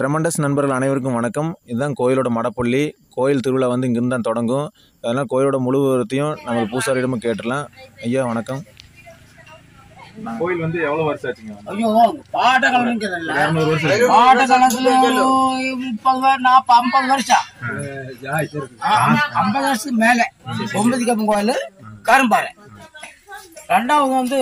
Tremendous நண்பர்கள் அனைவருக்கும் வணக்கம் இதுதான் கோயிலோட மடப்பள்ளி கோயில் திருவிழா வந்து இங்கிருந்து தான் தொடங்கும் அதனால் கோயிலோட முழு விவரத்தையும் நம்ம பூசாரியிடமும் கேட்டுடலாம் ஐயா வணக்கம் கோயில் வந்து எவ்வளவு வருஷம் ஆச்சுங்க ஐயோ பாடகலங்கிறல்ல இருநூறு வருஷம் ஆச்சு. பாடகலத்துல முப்பது வரு- நாப்பது ஐம்பது வருஷம் ஆ, ஐம்பது வருஷத்துக்கு மேல ஒன்பது கப்பம் கோயில் கரும்பாறை ரெண்டாவது வந்து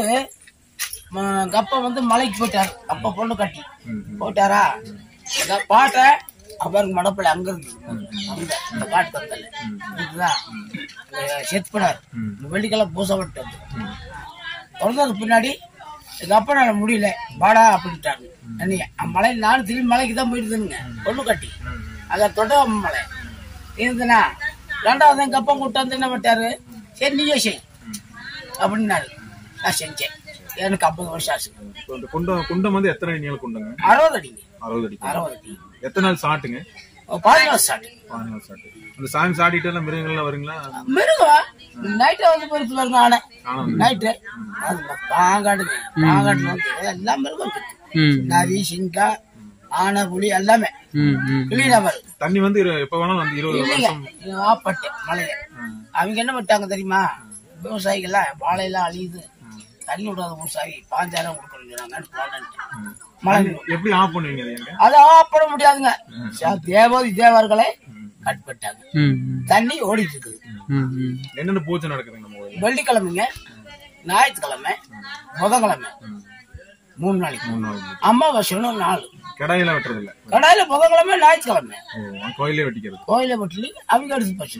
ம, எங்க அப்பா வந்து மலைக்கு போயிட்டாரு அப்பா பொண்ணு கட்டி போயிட்டாரா எங்க பாட்டை அவருக்கு மடப்பிள்ளை அங்க இருக்கு அங்க இந்த காட்டு பக்கத்துல இதுதான் செத்து போனார் வெள்ளிக்கிழமை பூசை விட்டு பிறந்ததுக்கு பின்னாடி எங்க அப்பா நான் முடியல வாடா அப்படின்ட்டாங்க அண்ணிய மலை நானும் திரும்பி மலைக்கு தான் போயிட்டு இருந்தேங்க பொண்ணு கட்டி அங்க தொட்ட மலை இருந்தனா ரெண்டாவது எங்க அப்பா கூட்டு வந்து என்ன பண்ணிட்டாரு சரி நீயே செய் அப்படின்னாரு நான் செஞ்சேன் எனக்கு ஐம்பது வருஷம் ஆச்சு இப்போ இந்த குண்டம் குண்டம் வந்து எத்தனை அடி நீள குண்டங்க அறுபது அடிங்க அறுபது அடி அறுபது அடி எத்தனை நாள் சாட்டுங்க பாதுகாப்பு சாட்டு பதினஞ்சு நாள் சாட்டு அந்த சாமி சாட்டிட்டு எல்லாம் மிருகங்கள்லாம் வருங்களா மிருகம் நைட்டு வந்து பொறுத்து வருங்க ஆனை ஆனா நைட்டு அது பாங்காடுங்க பாங்காடுல வந்து எல்லா மிருகம் இருக்கு நரி சிங்கா ஆனை புலி எல்லாமே கிளீனா வரும் தண்ணி வந்து இரு- எப்ப வேணாலும் வந்து இருபது இல்லைங்க வருஷம் ஆப்பட்டு மலையில அவங்க என்ன பண்ணிட்டாங்க தெரியுமா விவசாயிகள்லாம் வாழையெல்லாம் அழியுது தண்ணி விடாத விவசாயி பாஞ்சாயிரம் கொடுக்கணும் மழை எப்படி ஆஃப் பண்ணுவீங்க அது எங்க அதை ஆஃப் பண்ண முடியாதுங்க ச- தேவாதி தேவர்களை கட் பண்ணிட்டாங்க தண்ணி ஓடிட்டு இருக்குது என்னென்ன பூஜை நடக்குதுங்க நம்ம கோயில் வெள்ளிக்கிழமைங்க ஞாயிற்றுக்கிழமை புதன்கிழமை மூணு நாளைக்கு மூணு நாள் அமாவாசைன்னு நாலு கடாயெல்லாம் வெட்டுறது இல்ல கடையில புதன்கிழமை ஞாயிற்றுக்கிழமை ஓ, கோயிலே வெட்டிக்கிறது கோயிலை பட்டி அவங்க எடுத்து பச்சு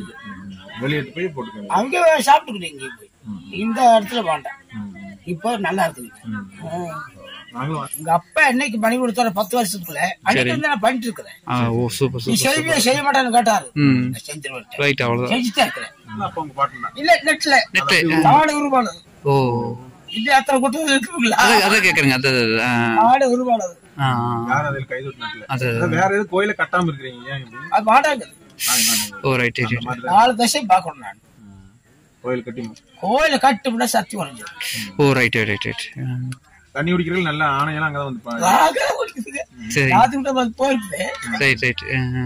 வெளியே எடுத்து போய் போட்டுக்கோங்க அவங்க சாப்பிட்டுக்கிட்டு இங்கே போய் இந்த இடத்துல வேண்டாம் இப்போ நல்லா இருக்குது ம். நாங்களும் எங்க அப்பா என்னைக்கு பணி கொடுத்தாரு பத்து வருஷத்துக்குள்ள அன்னைக்கு வந்து நான் பண்ணிட்டு இருக்கிறேன் ஆ ஓ சூப்பர் நீ சூப்பர் செய்வியா செய்ய மாட்டேன்னு கேட்டாரு ம் நான் செஞ்சிருவேன் ரைட் அவ்வளோதான் செஞ்சுட்டே இருக்கிறேன் அப்ப உங்க பாட்டு தான் இல்ல நெட்ல நெட்டு ஆடு உருவானது ஓ இது அத்தனை கூட்டம் இருக்குங்களா அதை அதை கேட்குறேங்க அது அது, ஆ ஆடு உருவானது ஆ யாரும் அதில் கை தொட்டினதுல அது வேற எதுவும் கோயில கட்டாம இருக்கிறீங்க ஏன் இப்படி அது மாட்டாங்க நான் நான் ஓ ரைட் ரைட் மாதிரி நாலு தசை பார்க்கணும் நான் கோயில் கட்டி கோயில கட்டுமுன்னா சக்தி குறைஞ்சிடும் ஓ ரைட் ரைட் ரைட் தண்ணி குடிக்கிறதுல நல்ல ஆணையெல்லாம் அங்கதான் வந்து பா- ராகா குடிக்குதுங்க. சரி ராத்திரி வந்து போயிருக்குது ரைட் ரைட்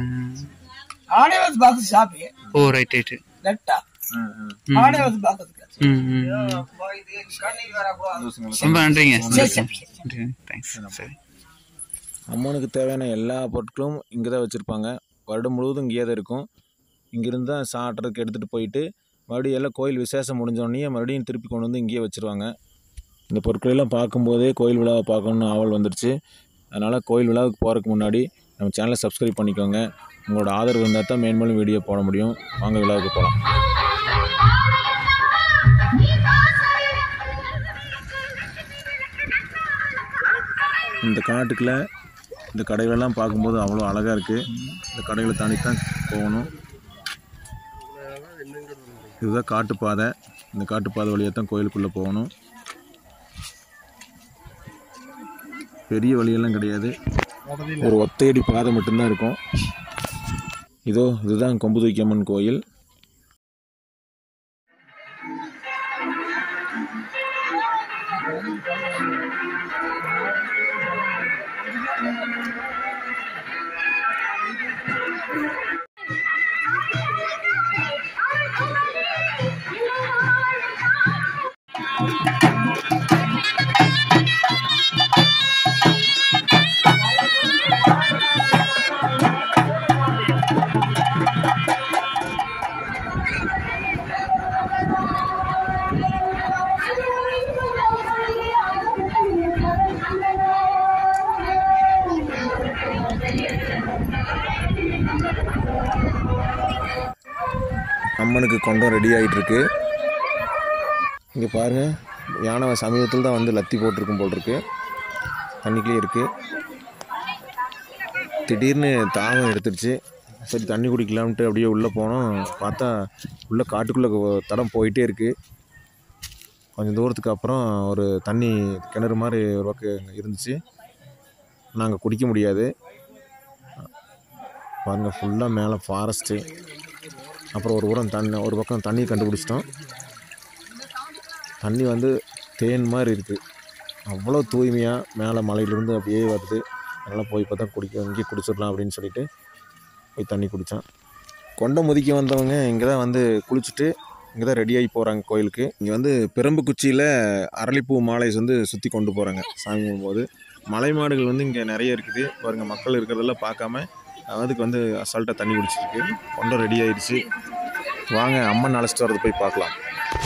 ஆடே வந்து பார்த்து சாப்பி ஓ ரைட் ரைட் நெட்டா ஆ, ஆ. ஆடே வந்து பார்க்கறதுக்கு ம் ம் கண்ணீர் வரக்கூடாது ரொம்ப நன்றிங்க சரி, சரி. தேங்க்ஸ் சரி அம்மனுக்கு தேவையான எல்லா பொருட்களும் இங்கே தான் வச்சுருப்பாங்க வருடம் முழுவதும் இங்கேயே தான் இருக்கும் இங்கேருந்து தான் சாட்டுறதுக்கு எடுத்துகிட்டு போயிட்டு மறுபடியும் எல்லாம் கோயில் விசேஷம் முடிஞ்சோடனே மறுபடியும் திருப்பி கொண்டு வந்து இங்கேயே வச்சுருவாங்க இந்த பொருட்களெல்லாம் பார்க்கும்போதே கோயில் விழாவை பார்க்கணுன்னு ஆவல் வந்துடுச்சு அதனால் கோயில் விழாவுக்கு போகிறதுக்கு முன்னாடி நம்ம சேனலை சப்ஸ்கிரைப் பண்ணிக்கோங்க உங்களோட ஆதரவு இருந்தால் தான் மேன்மேலும் வீடியோ போட முடியும் வாங்க விழாவுக்கு போகலாம் இந்த காட்டுக்குள்ளே இந்த கடைகளெல்லாம் பார்க்கும்போது அவ்வளோ அழகாக இருக்குது இந்த கடைகளை தாண்டி தான் போகணும் இதுதான் காட்டுப்பாதை இந்த காட்டுப்பாதை வழியாக தான் கோயிலுக்குள்ளே போகணும் பெரிய வழியெல்லாம் கிடையாது ஒரு ஒத்தையடி பாதை மட்டும்தான் இருக்கும் இதோ இதுதான் கொம்பு தூக்கியம்மன் கோயில் அம்மனுக்கு கொண்டம் ரெடி ஆகிட்டு இருக்கு இங்கே பாருங்கள் யானை சமீபத்தில் தான் வந்து லத்தி போட்டிருக்கும் போல் இருக்கு தண்ணிக்குள்ளே இருக்குது திடீர்னு தாகம் எடுத்துருச்சு சரி தண்ணி குடிக்கலாம்ட்டு அப்படியே உள்ளே போனோம் பார்த்தா உள்ளே காட்டுக்குள்ளே தடம் போயிட்டே இருக்குது கொஞ்சம் தூரத்துக்கு அப்புறம் ஒரு தண்ணி கிணறு மாதிரி ஒரு பக்கம் இருந்துச்சு நாங்கள் குடிக்க முடியாது பாருங்கள் ஃபுல்லாக மேலே ஃபாரஸ்ட்டு அப்புறம் ஒரு உரம் தண்ணி ஒரு பக்கம் தண்ணி கண்டுபிடிச்சிட்டோம் தண்ணி வந்து தேன் மாதிரி இருக்குது அவ்வளோ தூய்மையாக மேலே மலையிலேருந்து அப்படியே வருது அதனால் போய் பார்த்தா குடிக்க இங்கே குடிச்சிடலாம் அப்படின்னு சொல்லிட்டு போய் தண்ணி குடித்தான் கொண்டை முதிக்க வந்தவங்க இங்கே தான் வந்து குளிச்சுட்டு இங்கே தான் ரெடியாகி போகிறாங்க கோயிலுக்கு இங்கே வந்து பிரம்பு குச்சியில் அரளிப்பூ மாலை வந்து சுற்றி கொண்டு போகிறாங்க சாமி கும்பிடும்போது மலை மாடுகள் வந்து இங்கே நிறைய இருக்குது பாருங்க மக்கள் இருக்கிறதெல்லாம் பார்க்காம அதுக்கு வந்து அசால்ட்டாக தண்ணி குடிச்சிருக்கு கொண்டை ரெடி ஆயிடுச்சு வாங்க அம்மன் அழைச்சிட்டு வரது போய் பார்க்கலாம்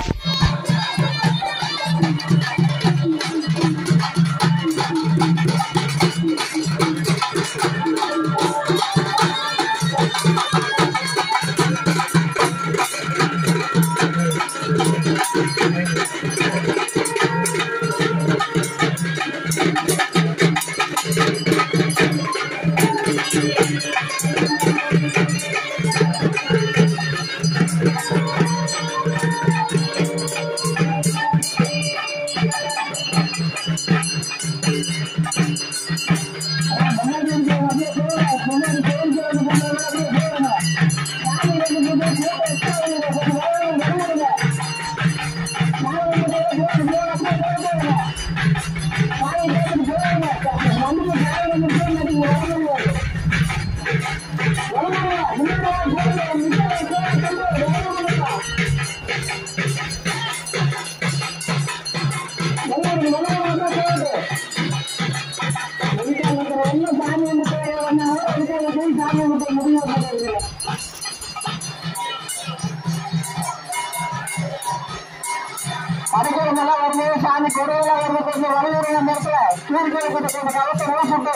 படகுலாம் வரும்போது சாமி கொடையெல்லாம் வருது கொஞ்சம் வரையூர் அந்த இடத்துல சூரியன் கொஞ்சம் கவசம் ரோசுட்டு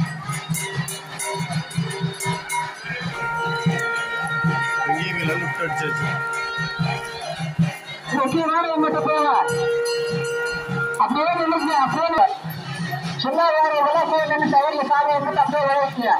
முக்கியமான எங்கிட்ட போங்க அப்படியே நின்றுங்க அப்படியே சின்ன வேற விளக்கு நின்று தவறிய சாமி வந்து அப்படியே விளைவிங்க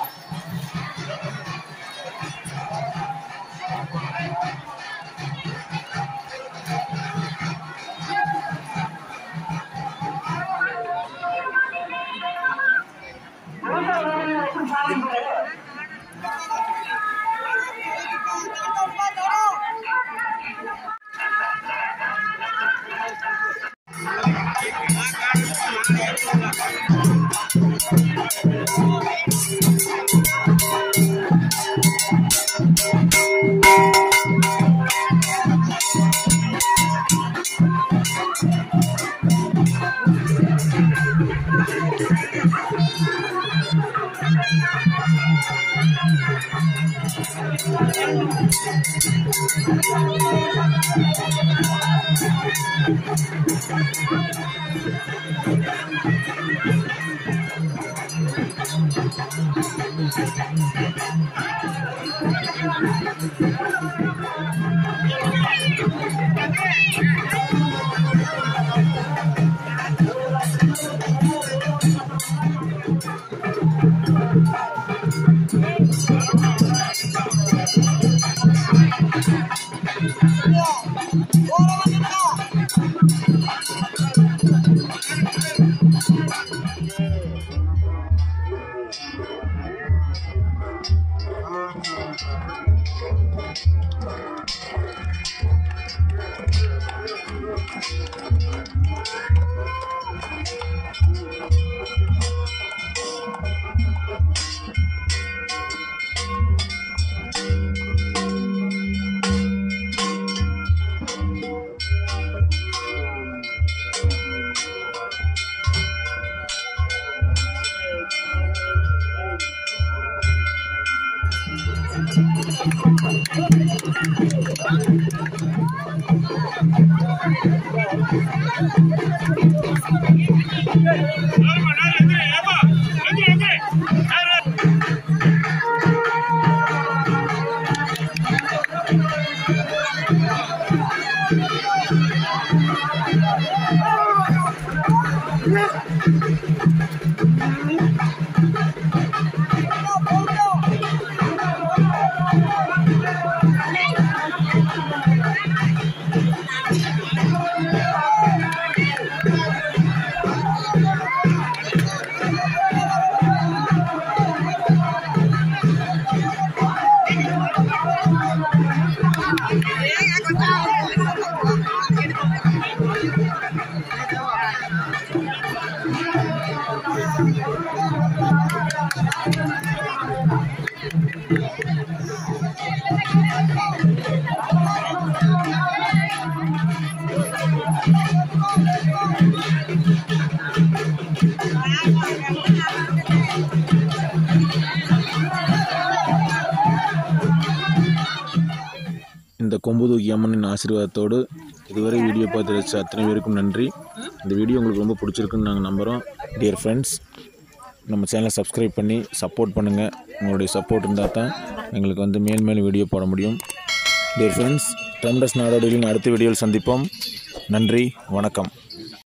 இந்த கொம்பு தூக்கி அம்மனின் ஆசீர்வாதத்தோடு இதுவரை வீடியோ பார்த்து ரசித்த அத்தனை பேருக்கும் நன்றி இந்த வீடியோ உங்களுக்கு ரொம்ப பிடிச்சிருக்குன்னு நாங்கள் நம்புகிறோம் டியர் ஃப்ரெண்ட்ஸ் நம்ம சேனலை சப்ஸ்கிரைப் பண்ணி சப்போர்ட் பண்ணுங்கள் உங்களுடைய சப்போர்ட் இருந்தால் தான் எங்களுக்கு வந்து மேல் மேலும் வீடியோ போட முடியும் டியர் ஃப்ரெண்ட்ஸ் ட்ரம்டஸ் நாடோடிகளின் அடுத்த வீடியோவில் சந்திப்போம் நன்றி வணக்கம்